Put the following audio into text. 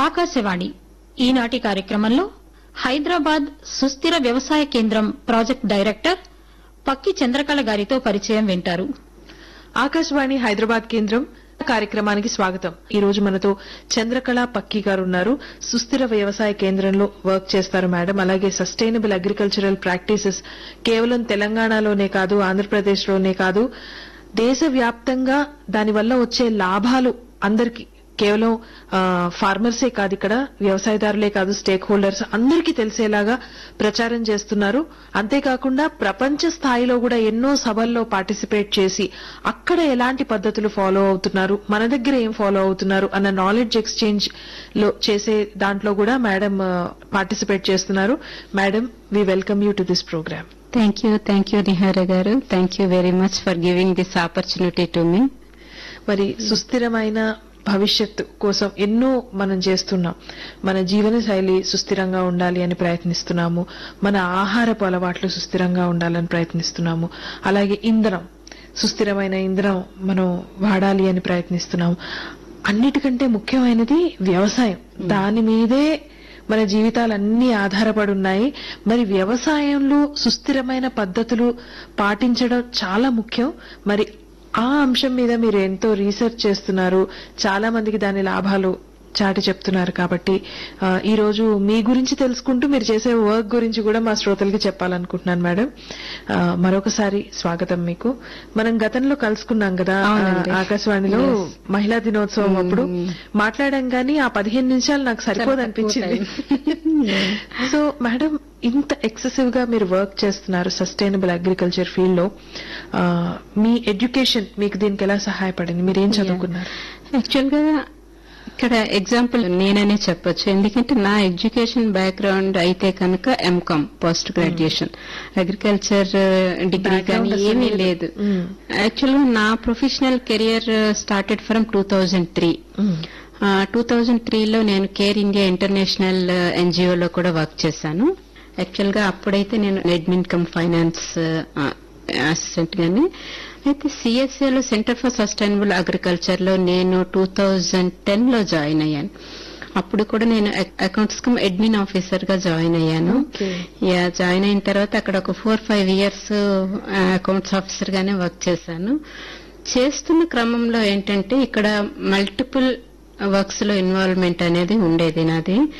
ఆకాశవాణి ఈనాటి కార్యక్రమంలో హైదరాబాద్ సుస్థిర వ్యవసాయ కేంద్రం ప్రాజెక్ట్ డైరెక్టర్ పక్కి చంద్రకళ గారితో పరిచయం వింటారు ఆకాశవాణి హైదరాబాద్ కేంద్రం కార్యక్రమానికి స్వాగతం ఈ రోజు మనతో చంద్రకళ పక్కి గారు ఉన్నారు సుస్థిర వ్యవసాయ కేంద్రంలో వర్క్ చేస్తారు మేడం అలాగే సస్టైనబుల్ అగ్రికల్చరల్ ప్రాక్టీసెస్ కేవలం తెలంగాణలోనే కాదు ఆంధ్రప్రదేశ్ లోనే కాదు దేశవ్యాప్తంగా దానివల్ల వచ్చే లాభాలు అందరికీ కేవలం ఫార్మర్సే కాదు ఇక్కడ వ్యవసాయదారులే కాదు స్టేక్ హోల్డర్స్ అందరికీ తెలిసేలాగా ప్రచారం చేస్తున్నారు అంతేకాకుండా ప్రపంచ స్థాయిలో కూడా ఎన్నో సభల్లో పార్టిసిపేట్ చేసి అక్కడ ఎలాంటి పద్ధతులు ఫాలో అవుతున్నారు మన దగ్గర ఏం ఫాలో అవుతున్నారు అన్న నాలెడ్జ్ ఎక్స్చేంజ్ లో చేసే దాంట్లో కూడా మేడం పార్టిసిపేట్ చేస్తున్నారు madam we welcome you to this program Thank you, thank you, Nihara garu. Thank you very much for giving this opportunity to me. మరి సుస్థిరమైన భవిష్యత్తు కోసం ఎన్నో మనం చేస్తున్నాం మన జీవన శైలి సుస్థిరంగా ఉండాలి అని ప్రయత్నిస్తున్నాము మన ఆహారపు అలవాట్లు సుస్థిరంగా ఉండాలని ప్రయత్నిస్తున్నాము అలాగే ఇంధనం సుస్థిరమైన ఇంధనం మనం వాడాలి అని ప్రయత్నిస్తున్నాము అన్నిటికంటే ముఖ్యమైనది వ్యవసాయం దాని మీదే మన జీవితాలన్నీ ఆధారపడి ఉన్నాయి మరి వ్యవసాయంలో సుస్థిరమైన పద్ధతులు పాటించడం చాలా ముఖ్యం మరి ఆ అంశం మీద మీరు ఎంతో రీసెర్చ్ చేస్తున్నారు చాలా మందికి దాని లాభాలు చాటి చెప్తున్నారు కాబట్టి ఆ, ఈ రోజు మీ గురించి తెలుసుకుంటూ మీరు చేసే వర్క్ గురించి కూడా మా శ్రోతలకి చెప్పాలనుకుంటున్నాను మేడం ఆ, మరొకసారి స్వాగతం మీకు మనం గతంలో కలుసుకున్నాం కదా ఆ, అవునండి. ఆకాశవాణిలో మహిళా దినోత్సవం అప్పుడు మాట్లాడాం కానీ ఆ పదిహేను నిమిషాలు నాకు సరిపోదు అనిపించింది సో మేడం ఇంత ఎక్సెసివ్ గా మీరు వర్క్ చేస్తున్నారు సస్టైనబుల్ అగ్రికల్చర్ ఫీల్డ్ లో ఆ, మీ ఎడ్యుకేషన్ మీకు దీనికి ఎలా సహాయపడింది మీరు ఏం చదువుకున్నారు యాక్చువల్ గా ఇక్కడ ఎగ్జాంపుల్ నేననే చెప్పొచ్చు ఎందుకంటే నా ఎడ్యుకేషన్ బ్యాక్గ్రౌండ్ అయితే కనుక MCom post graduation agriculture degree Background కానీ అసలు ఏమీ లేదు. లేదు Mm. యాక్చువల్ గా నా professional career started from two thousand three two thousand త్రీలో నేను కేర్ ఇండియా ఇంటర్నేషనల్ ఎన్జిఓలో కూడా వర్క్ చేశాను యాక్చువల్ గా అప్పుడైతే నేను అడ్మిన్ కమ్ ఫైనాన్స్ అసిస్టెంట్ గాని అయితే సిఎస్ఏలో సెంటర్ ఫర్ సస్టైనబుల్ అగ్రికల్చర్ లో నేను టూ థౌజండ్ టెన్ లో జాయిన్ అయ్యాను అప్పుడు కూడా నేను అకౌంట్స్ కమ్ అడ్మిన్ ఆఫీసర్ గా జాయిన్ అయ్యాను Okay. యా జాయిన్ అయిన తర్వాత అక్కడ ఒక four five years accounts officer గానే వర్క్ చేశాను చేస్తున్న క్రమంలో ఏంటంటే ఇక్కడ మల్టిపుల్ వర్క్స్ లో ఇన్వాల్వ్మెంట్ అనేది ఉండేది నాది